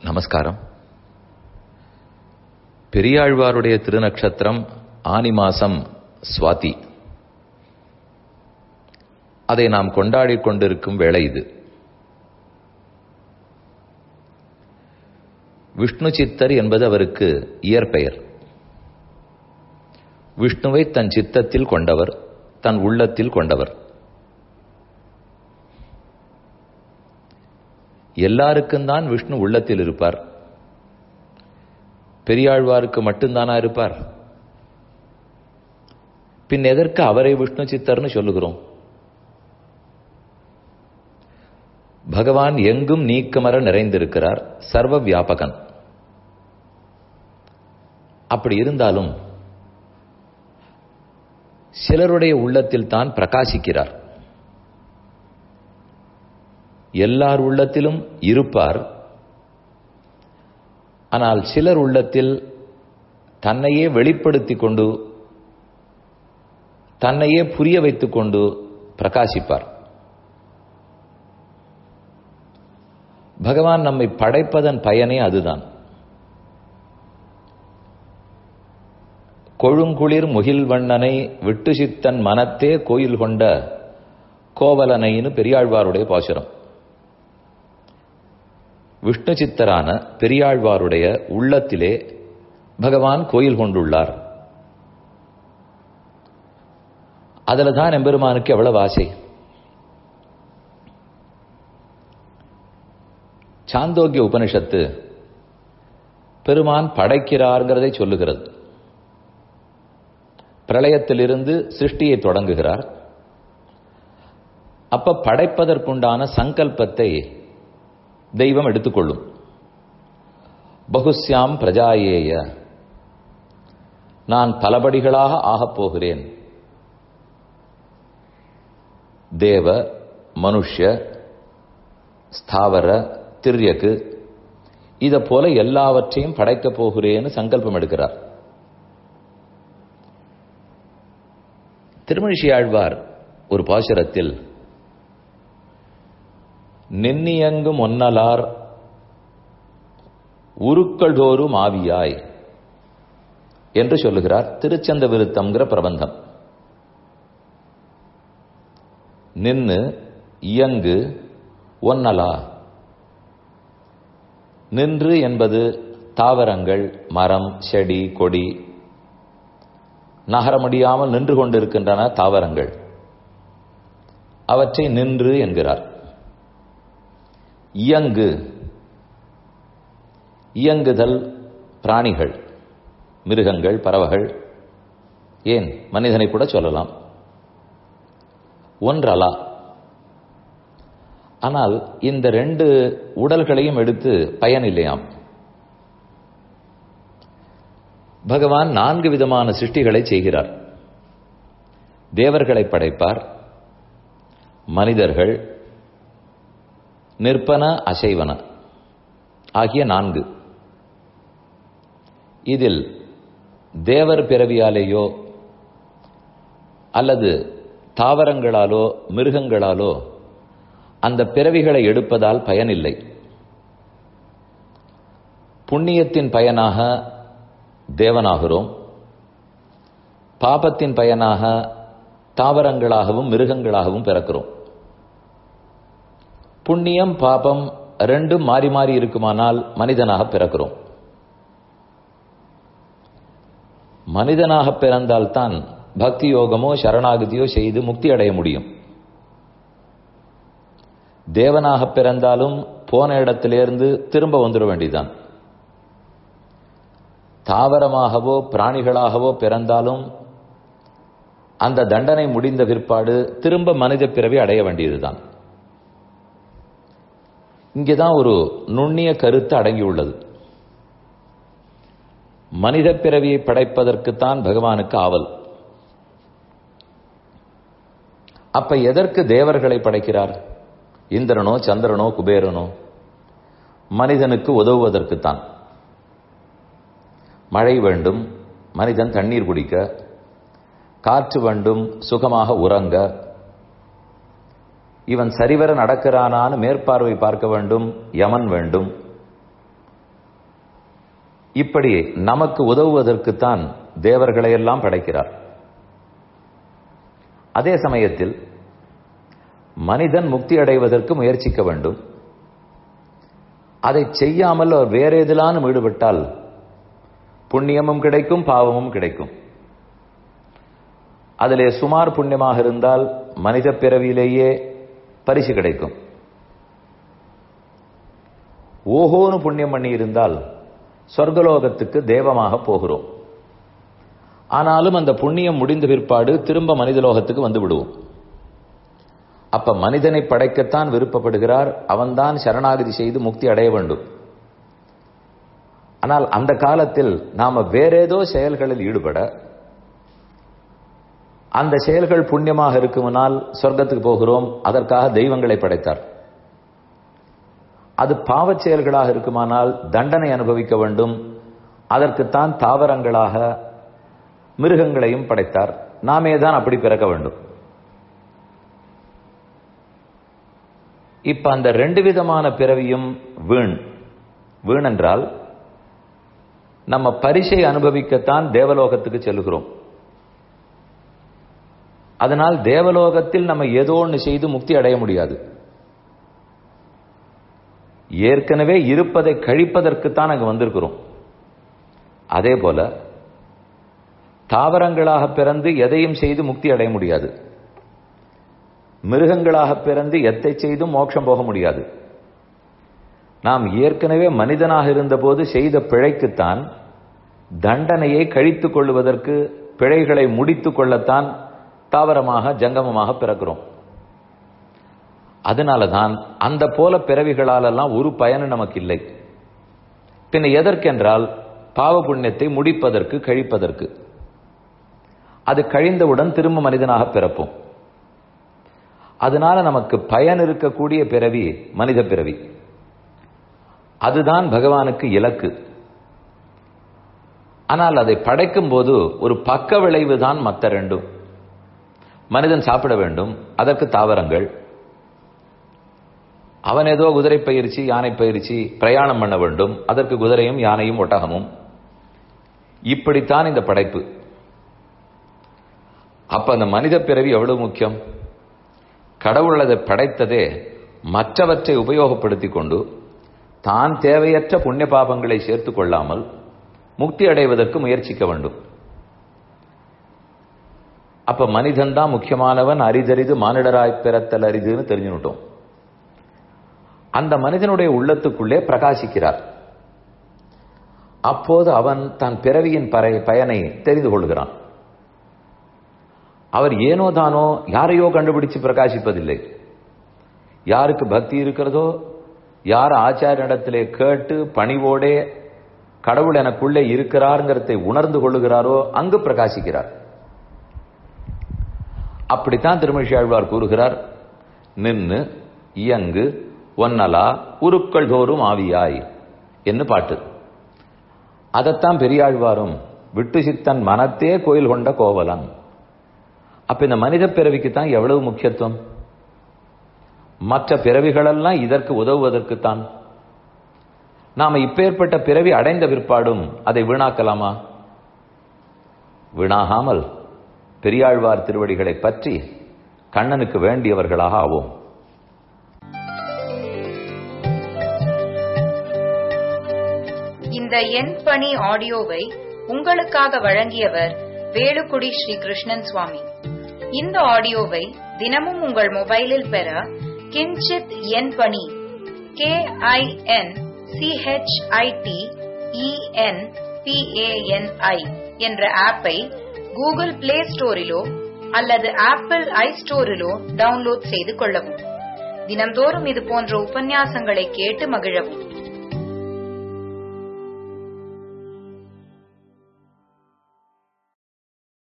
நமஸ்காரம் பெரியாழ்வாருடைய திருநக்ஷத்திரம் ஆனி மாசம் சுவாதி அதை நாம் கொண்டாடிக் கொண்டிருக்கும் வேளை இது விஷ்ணு சித்தர் என்பது அவருக்கு இயற்பெயர் விஷ்ணுவை தன் சித்தத்தில் கொண்டவர் தன் உள்ளத்தில் கொண்டவர் எல்லாருக்கும் தான் விஷ்ணு உள்ளத்தில் இருப்பார் பெரியாழ்வாருக்கு மட்டும்தானா இருப்பார் பின் எதற்கு அவரை விஷ்ணு சித்தர்னு சொல்லுகிறோம் பகவான் எங்கும் நீக்கமர நிறைந்திருக்கிறார் சர்வ வியாபகன் அப்படி இருந்தாலும் சிலருடைய உள்ளத்தில் தான் பிரகாசிக்கிறார் எல்லார் உள்ளத்திலும் இருப்பார் ஆனால் சிலர் உள்ளத்தில் தன்னையே வெளிப்படுத்திக் கொண்டு தன்னையே புரிய வைத்துக் கொண்டு பிரகாசிப்பார் பகவான் நம்மை படைப்பதன் பயனே அதுதான் கொழுங்குளிர் முகில் வண்ணனை விட்டு சித்தன் மனத்தே கோயில் கொண்ட கோவலனைன்னு பெரியாழ்வாருடைய பாசுரம் விஷ்ணு சித்தரான பெரியாழ்வாருடைய உள்ளத்திலே பகவான் கோயில் கொண்டுள்ளார் அதில் தான் எம்பெருமானுக்கு எவ்வளவு ஆசை சாந்தோக்கிய உபனிஷத்து பெருமான் படைக்கிறார்கிறதை சொல்லுகிறது பிரளயத்திலிருந்து சிருஷ்டியை தொடங்குகிறார் அப்ப படைப்பதற்குண்டான சங்கல்பத்தை தெய்வம் எடுத்துக்கொள்ளும் பகுஸ்யாம் பிரஜாயேய நான் பலபடிகளாக ஆகப் போகிறேன் தேவ மனுஷ்ய ஸ்தாவர திரியக்கு இதை போல எல்லாவற்றையும் படைக்கப் போகிறேன்னு சங்கல்பம் எடுக்கிறார் திருமணிஷி ஆழ்வார் ஒரு பாசுரத்தில் நென்னியங்கும் ஒன்னலார் உருக்கள்தோறும் ஆவியாய் என்று சொல்லுகிறார் திருச்சந்த விருத்தம்ங்கிற பிரபந்தம் நின்னு இயங்கு ஒன்னலா நின்று என்பது தாவரங்கள் மரம் செடி கொடி நகர முடியாமல் நின்று கொண்டிருக்கின்றன தாவரங்கள் அவற்றை நின்று என்கிறார் இயங்கு இயங்குதல் பிராணிகள் மிருகங்கள் பறவைகள் ஏன் மனிதனை கூட சொல்லலாம் ஒன்றலா ஆனால் இந்த ரெண்டு உடல்களையும் எடுத்து பயன் இல்லையாம் பகவான் நான்கு விதமான சிருஷ்டிகளை செய்கிறார் தேவர்களை படைப்பார் மனிதர்கள் நிற்பன அசைவன ஆகிய நான்கு இதில் தேவர் பிறவியாலேயோ அல்லது தாவரங்களாலோ மிருகங்களாலோ அந்த பிறவிகளை எடுப்பதால் பயனில்லை புண்ணியத்தின் பயனாக தேவனாகிறோம் பாபத்தின் பயனாக தாவரங்களாகவும் மிருகங்களாகவும் பிறக்கிறோம் புண்ணியம் பாபம் ரெண்டும் மாறி மாறி இருக்குமானால் மனிதனாக பிறக்கிறோம் மனிதனாக பிறந்தால்தான் பக்தி யோகமோ சரணாகதியோ செய்து முக்தி அடைய முடியும் தேவனாக பிறந்தாலும் போன இடத்திலிருந்து திரும்ப வந்துட வேண்டியதான் தாவரமாகவோ பிராணிகளாகவோ பிறந்தாலும் அந்த தண்டனை முடிந்த பிற்பாடு திரும்ப மனித பிறவி அடைய வேண்டியதுதான் இங்கேதான் ஒரு நுண்ணிய கருத்து அடங்கியுள்ளது மனித பிறவியை படைப்பதற்குத்தான் பகவானுக்கு ஆவல் அப்ப எதற்கு தேவர்களை படைக்கிறார் இந்திரனோ சந்திரனோ குபேரனோ மனிதனுக்கு உதவுவதற்குத்தான் மழை வேண்டும் மனிதன் தண்ணீர் குடிக்க காற்று வேண்டும் சுகமாக உறங்க இவன் சரிவர நடக்கிறானான்னு மேற்பார்வை பார்க்க வேண்டும் யமன் வேண்டும் இப்படி நமக்கு உதவுவதற்குத்தான் தேவர்களையெல்லாம் படைக்கிறார் அதே சமயத்தில் மனிதன் முக்தி அடைவதற்கு முயற்சிக்க வேண்டும் அதை செய்யாமல் அவர் வேற எதிலானும் ஈடுபட்டால் புண்ணியமும் கிடைக்கும் பாவமும் கிடைக்கும் அதிலே சுமார் புண்ணியமாக இருந்தால் மனித பிறவியிலேயே பரிசு கிடைக்கும் ஓஹோன்னு புண்ணியம் பண்ணி இருந்தால் சொர்க்கலோகத்துக்கு தேவமாக போகிறோம் ஆனாலும் அந்த புண்ணியம் முடிந்த பிற்பாடு திரும்ப மனிதலோகத்துக்கு வந்து விடுவோம் அப்ப மனிதனை படைக்கத்தான் விருப்பப்படுகிறார் அவன்தான் சரணாகதி செய்து முக்தி அடைய வேண்டும் ஆனால் அந்த காலத்தில் நாம வேறேதோ செயல்களில் ஈடுபட அந்த செயல்கள் புண்ணியமாக இருக்குமானால் சொர்க்கத்துக்கு போகிறோம் அதற்காக தெய்வங்களை படைத்தார் அது பாவச் செயல்களாக இருக்குமானால் தண்டனை அனுபவிக்க வேண்டும் அதற்குத்தான் தாவரங்களாக மிருகங்களையும் படைத்தார் நாமே தான் அப்படி பிறக்க வேண்டும் இப்ப அந்த ரெண்டு விதமான பிறவியும் வீண் வீண் என்றால் நம்ம பரிசை அனுபவிக்கத்தான் தேவலோகத்துக்கு செல்கிறோம் அதனால் தேவலோகத்தில் நம்ம ஏதோ ஒன்று செய்து முக்தி அடைய முடியாது ஏற்கனவே இருப்பதை கழிப்பதற்குத்தான் அங்கு வந்திருக்கிறோம் அதே போல தாவரங்களாக பிறந்து எதையும் செய்து முக்தி அடைய முடியாது மிருகங்களாக பிறந்து எத்தை செய்தும் மோட்சம் போக முடியாது நாம் ஏற்கனவே மனிதனாக இருந்தபோது செய்த பிழைக்குத்தான் தண்டனையை கழித்துக் கொள்வதற்கு பிழைகளை முடித்துக் கொள்ளத்தான் தாவரமாக ஜங்கமமாக பிறக்கிறோம் அதனாலதான் அந்த போல பிறவிகளாலெல்லாம் ஒரு பயனும் நமக்கு இல்லை பின்ன எதற்கென்றால் பாவ புண்ணியத்தை முடிப்பதற்கு கழிப்பதற்கு அது கழிந்தவுடன் திரும்ப மனிதனாக பிறப்போம் அதனால நமக்கு பயன் இருக்கக்கூடிய பிறவி மனித பிறவி அதுதான் பகவானுக்கு இலக்கு ஆனால் அதை படைக்கும் போது ஒரு பக்க விளைவு தான் மற்ற ரெண்டும் மனிதன் சாப்பிட வேண்டும் அதற்கு தாவரங்கள் அவன் ஏதோ குதிரை பயிற்சி யானை பயிற்சி பிரயாணம் பண்ண வேண்டும் அதற்கு குதிரையும் யானையும் ஒட்டகமும் இப்படித்தான் இந்த படைப்பு அப்ப அந்த மனித பிறவி எவ்வளவு முக்கியம் கடவுள் அதை படைத்ததே மற்றவற்றை உபயோகப்படுத்தி கொண்டு தான் தேவையற்ற புண்ணிய பாபங்களை சேர்த்துக் கொள்ளாமல் முக்தி அடைவதற்கு முயற்சிக்க வேண்டும் அப்ப மனிதன் தான் முக்கியமானவன் அரிதறிது மானிடராய் பிறத்தல் அரிதுன்னு தெரிஞ்சுட்டோம் அந்த மனிதனுடைய உள்ளத்துக்குள்ளே பிரகாசிக்கிறார் அப்போது அவன் தன் பிறவியின் பறை பயனை தெரிந்து கொள்கிறான் அவர் ஏனோ தானோ யாரையோ கண்டுபிடிச்சு பிரகாசிப்பதில்லை யாருக்கு பக்தி இருக்கிறதோ யார் ஆச்சாரியிடத்திலே கேட்டு பணிவோடே கடவுள் எனக்குள்ளே இருக்கிறாருங்கிறதை உணர்ந்து கொள்ளுகிறாரோ அங்கு பிரகாசிக்கிறார் அப்படித்தான் திருமழியாழ்வார் கூறுகிறார் நின்னு இயங்கு ஒன்னலா உருக்கள் தோறும் ஆவியாய் என்று பாட்டு அதைத்தான் பெரியாழ்வாரும் விட்டு சித்தன் மனத்தே கோயில் கொண்ட கோவலன் அப்ப இந்த மனித பிறவிக்கு தான் எவ்வளவு முக்கியத்துவம் மற்ற பிறவிகளெல்லாம் இதற்கு உதவுவதற்குத்தான் நாம இப்பேற்பட்ட பிறவி அடைந்த பிற்பாடும் அதை வீணாக்கலாமா வீணாகாமல் பெரியாழ்வார் திருவடிகளை பற்றி கண்ணனுக்கு வேண்டியவர்களாக ஆவோம் இந்த எண் பணி ஆடியோவை உங்களுக்காக வழங்கியவர் வேலுக்குடி ஸ்ரீ கிருஷ்ணன் சுவாமி இந்த ஆடியோவை தினமும் உங்கள் மொபைலில் பெற கிஞ்சித் எண் பணி கே ஐ என் சிஹெச்ஐடி இஎன் பிஏஎன்ஐ என்ற ஆப்பை கூகுள் பிளே ஸ்டோரிலோ அல்லது ஆப்பிள் ஐ ஸ்டோரிலோ டவுன்லோட் செய்து கொள்ளவும் தினம்தோறும் இது போன்ற உபன்யாசங்களை கேட்டு மகிழவும்